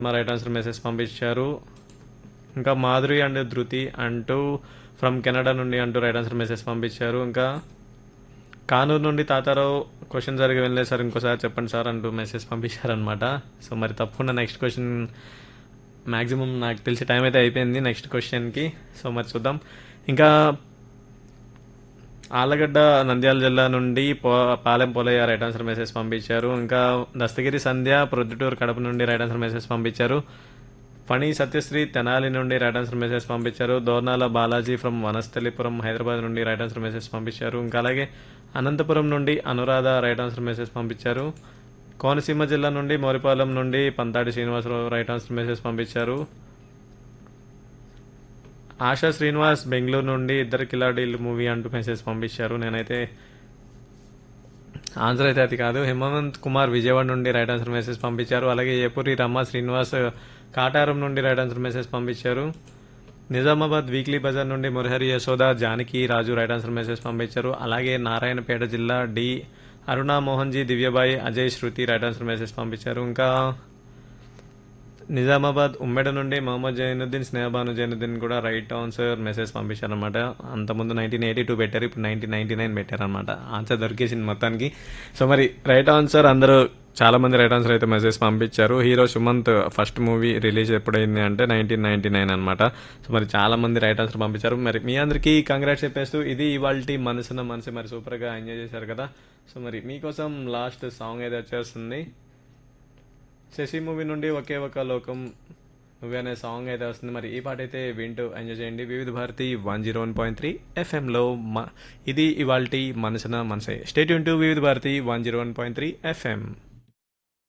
మా right answer message పంపించారు ఇంకా మాధురి అండ్ ధృతి అంటూ ఫ్రమ్ కెనడా నుండి అంటూ రైట్ ఆన్సర్ మెసేజ్ పంపించారు ఇంకా కానూరు నుండి తాతారావు క్వశ్చన్ సరిగా వెళ్ళలేదు సార్ ఇంకోసారి చెప్పండి సార్ అంటూ మెసేజ్ పంపించారనమాట సో మరి తప్పకుండా నెక్స్ట్ క్వశ్చన్ మ్యాక్సిమం నాకు తెలిసి టైం అయితే అయిపోయింది నెక్స్ట్ క్వశ్చన్కి సో మరి చూద్దాం ఇంకా ఆలగడ్డ నంద్యాల జిల్లా నుండి పో Palem Polaiah right answer message పంపించారు ఇంకా దస్తగిరి సంధ్య ప్రొద్దుటూరు కడప నుండి రైట్ ఆన్సర్ మెసేజ్ పంపించారు ఫణి సత్యశ్రీ తెనాలి నుండి రైట్ ఆన్సర్ మెసేజ్ పంపించారు దోర్నాల బాలాజీ ఫ్రమ్ వనస్థలిపురం హైదరాబాద్ నుండి రైట్ ఆన్సర్ మెసేజ్ పంపించారు ఇంకా అలాగే అనంతపురం నుండి అనురాధ రైట్ ఆన్సర్ మెసేజ్ పంపించారు కోనసీమ జిల్లా నుండి మోరిపాలెం నుండి Pantadi Srinivasarao right answer message పంపించారు ఆశా శ్రీనివాస్ బెంగళూరు నుండి ఇద్దరు కిలాడీలు మూవీ అంటూ మెసేజ్ పంపించారు నేనైతే ఆన్సర్ అయితే అది కాదు హేమంత్ కుమార్ విజయవాడ నుండి రైట్ ఆన్సర్ మెసేజ్ పంపించారు అలాగే ఏపూరి రమ్మ శ్రీనివాస్ కాటారం నుండి రైట్ ఆన్సర్ మెసేజ్ పంపించారు నిజామాబాద్ వీక్లీ బజార్ నుండి Murahari Yashoda Janaki Raju right answer message పంపించారు అలాగే నారాయణపేట జిల్లా D Aruna Mohanji Divyabai Ajay Shruti right answer message పంపించారు ఇంకా నిజామాబాద్ ఉమ్మెడ నుండి మహమ్మద్ జైనుద్దీన్ స్నేహబాను జైనుద్దీన్ కూడా రైట్ ఆన్సర్ మెసేజ్ పంపించారనమాట అంతకుముందు నైన్టీన్ ఎయిటీ టూ పెట్టారు ఇప్పుడు నైన్టీన్ నైన్టీ నైన్ పెట్టారనమాట ఆన్సర్ దొరికేసింది మొత్తానికి సో మరి రైట్ ఆన్సర్ అందరూ చాలా మంది రైట్ ఆన్సర్ అయితే మెసేజ్ పంపించారు hero Sumanth first movie release ఎప్పుడైంది అంటే నైన్టీన్ నైన్టీ నైన్ అనమాట సో మరి చాలా మంది రైట్ ఆన్సర్ పంపించారు మరి మీ అందరికీ కంగ్రాట్స్ చెప్పేస్తూ ఇది ఇవాళ మనసున మనసు మరి సూపర్గా ఎంజాయ్ చేశారు కదా సో మరి మీకోసం లాస్ట్ సాంగ్ అయితే వచ్చేస్తుంది శశి మూవీ నుండి ఒకే ఒక లోకం నువ్వే అనే సాంగ్ అయితే వస్తుంది మరి ఈ పాట అయితే వింటూ ఎంజాయ్ చేయండి Vividh Bharati one zero one point three ఎఫ్ఎంలో ఇది ఇవాల్టి మనసున మనసే stay tuned to Vividh Bharati one zero one point three FM